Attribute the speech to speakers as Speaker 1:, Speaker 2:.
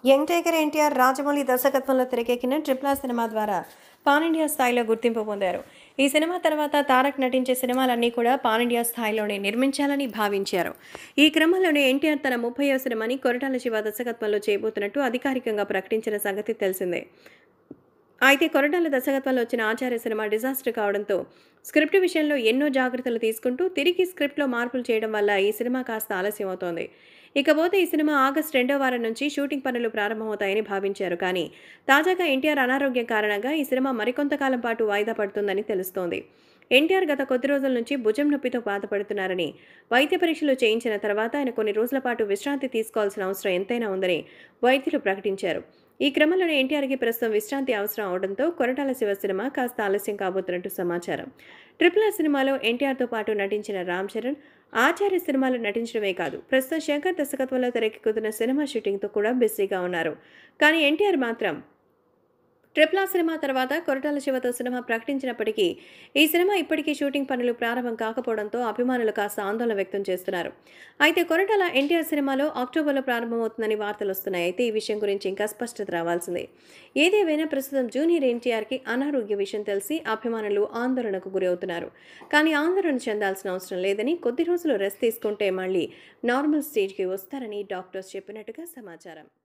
Speaker 1: young tiger NTR Rajamouli దర్శకత్వంలో తెరకెక్కిన triple R cinema ద్వారా పాన్ ఇండియా స్థాయిలో గుర్తింపు పొందారు ఈ సినిమా తర్వాత తారక్ నటించే సినిమాలన్నీ కూడా పాన్ ఇండియా స్థాయిలోనే నిర్మించాలని భావించారు ఈ క్రమంలోనే ఎన్టీఆర్ తన ముప్పైవ సినిమాని కొరటాల శివ దర్శకత్వంలో చేయబోతున్నట్టు అధికారికంగా ప్రకటించిన సంగతి తెలిసిందే అయితే కొరటాల దర్శకత్వంలో వచ్చిన ఆచార్య సినిమా డిజాస్టర్ కావడంతో స్క్రిప్ట్ విషయంలో ఎన్నో జాగ్రత్తలు తీసుకుంటూ తిరిగి స్క్రిప్ట్లో మార్పులు చేయడం వల్ల ఈ సినిమా కాస్త ఆలస్యం అవుతోంది ఇకపోతే ఈ సినిమా ఆగస్ట్ రెండో వారం నుంచి షూటింగ్ పనులు ప్రారంభమవుతాయని భావించారు కానీ తాజాగా ఎన్టీఆర్ అనారోగ్యం కారణంగా ఈ సినిమా మరికొంతకాలం పాటు వాయిదా పడుతుందని తెలుస్తోంది ఎన్టీఆర్ గత కొద్ది రోజుల నుంచి భుజం నొప్పితో బాధపడుతున్నారని వైద్య పరీక్షలు చేయించిన తర్వాత ఆయన కొన్ని రోజుల పాటు విశ్రాంతి తీసుకోవాల్సిన అవసరం ఎంతైనా ఉందని వైద్యులు ప్రకటించారు ఈ క్రమంలోనే ఎన్టీఆర్కి ప్రస్తుతం విశ్రాంతి అవసరం అవడంతో కొరటాల శివ సినిమా కాస్త ఆలస్యం కాబోతున్నట్టు సమాచారం ట్రిపుల్ ఆర్ సినిమాలో ఎన్టీఆర్తో పాటు నటించిన రామ్ చరణ్ ఆచార్య సినిమాలో నటించడమే కాదు ప్రస్తుతం శంకర్ దర్శకత్వంలో తెరకెక్కుతున్న సినిమా షూటింగ్తో కూడా బిజీగా ఉన్నారు కానీ ఎన్టీఆర్ మాత్రం ట్రిపుల్ ఆర్ సినిమా తర్వాత కొరటాల శివతో సినిమా ప్రకటించినప్పటికీ ఈ సినిమా ఇప్పటికీ షూటింగ్ పనులు ప్రారంభం కాకపోవడంతో అభిమానులు కాస్త ఆందోళన వ్యక్తం చేస్తున్నారు అయితే కొరటాల ఎన్టీఆర్ సినిమాలో అక్టోబర్లో ప్రారంభమవుతుందని వార్తలు వస్తున్నాయి అయితే ఈ విషయం గురించి ఇంకా స్పష్టత రావాల్సిందే ఏదేమైనా ప్రస్తుతం జూనియర్ ఎన్టీఆర్కి అనారోగ్య విషయం తెలిసి అభిమానులు ఆందోళనకు గురి అవుతున్నారు కానీ ఆందోళన చెందాల్సిన అవసరం లేదని కొద్ది రోజులు రెస్ట్ తీసుకుంటే మళ్ళీ నార్మల్ స్టేజ్కి వస్తారని డాక్టర్స్ చెప్పినట్టుగా సమాచారం